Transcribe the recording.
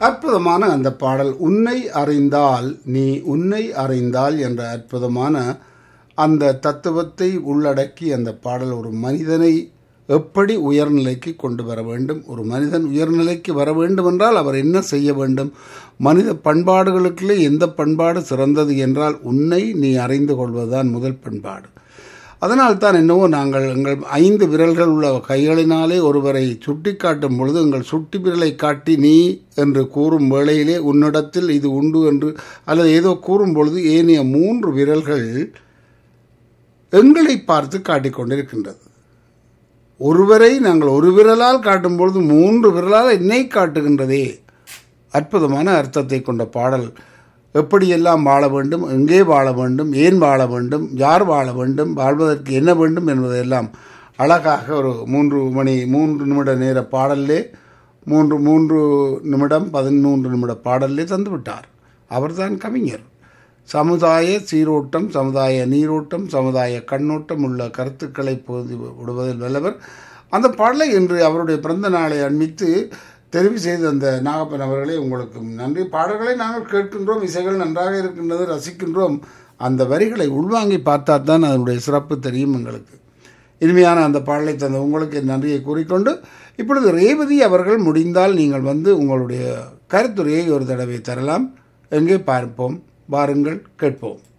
அற்புதமான அந்த பாடல் உன்னை அறிந்தால் நீ உன்னை அறிந்தால் என்ற அற்புதமான அந்த தத்துவத்தை உள்ளடக்கி அந்த பாடல் ஒரு மனிதனை எப்படி உயர்நிலைக்கு கொண்டு வர வேண்டும் ஒரு மனிதன் உயர்நிலைக்கு வர வேண்டும் என்றால் அவர் என்ன செய்ய வேண்டும் மனித பண்பாடுகளுக்குள்ளே எந்த பண்பாடு சிறந்தது என்றால் உன்னை நீ அறிந்து கொள்வதுதான் முதல் பண்பாடு அதனால் தான் என்னவோ நாங்கள் எங்கள் ஐந்து விரல்கள் உள்ள கைகளினாலே ஒருவரை சுட்டி காட்டும் பொழுது எங்கள் சுட்டி விரலை காட்டி நீ என்று கூறும் வேளையிலே உன்னிடத்தில் இது உண்டு என்று அல்லது ஏதோ கூறும் பொழுது ஏனைய மூன்று விரல்கள் எங்களை பார்த்து காட்டிக்கொண்டிருக்கின்றது ஒருவரை நாங்கள் ஒரு விரலால் காட்டும் பொழுது மூன்று விரலால் என்னை காட்டுகின்றதே அற்புதமான அர்த்தத்தை கொண்ட பாடல் எப்படியெல்லாம் வாழ வேண்டும் எங்கே வாழ வேண்டும் ஏன் வாழ வேண்டும் யார் வாழ வேண்டும் வாழ்வதற்கு என்ன வேண்டும் என்பதையெல்லாம் அழகாக ஒரு மூன்று மணி மூன்று நிமிட நேர பாடல்லே மூன்று மூன்று நிமிடம் பதிமூன்று நிமிட பாடல்லே தந்துவிட்டார் அவர்தான் கவிஞர் சமுதாய சீரோட்டம் சமுதாய நீரோட்டம் சமுதாய கண்ணோட்டம் உள்ள கருத்துக்களை பொது விடுவதில் வல்லவர் அந்த பாடலை இன்று அவருடைய பிறந்த நாளை அண்மித்து தெரிவு செய்த அந்த நாகப்பன் அவர்களே உங்களுக்கு நன்றி பாடல்களை நாங்கள் கேட்கின்றோம் இசைகள் நன்றாக இருக்கின்றது ரசிக்கின்றோம் அந்த வரிகளை உள்வாங்கி பார்த்தா தான் அதனுடைய சிறப்பு தெரியும் எங்களுக்கு இனிமையான அந்த பாடலை தந்த உங்களுக்கு என் நன்றியை கூறிக்கொண்டு இப்பொழுது ரேவதி அவர்கள் முடிந்தால் நீங்கள் வந்து உங்களுடைய கருத்துரையை ஒரு தடவை தரலாம் எங்கே பார்ப்போம் வாருங்கள் கேட்போம்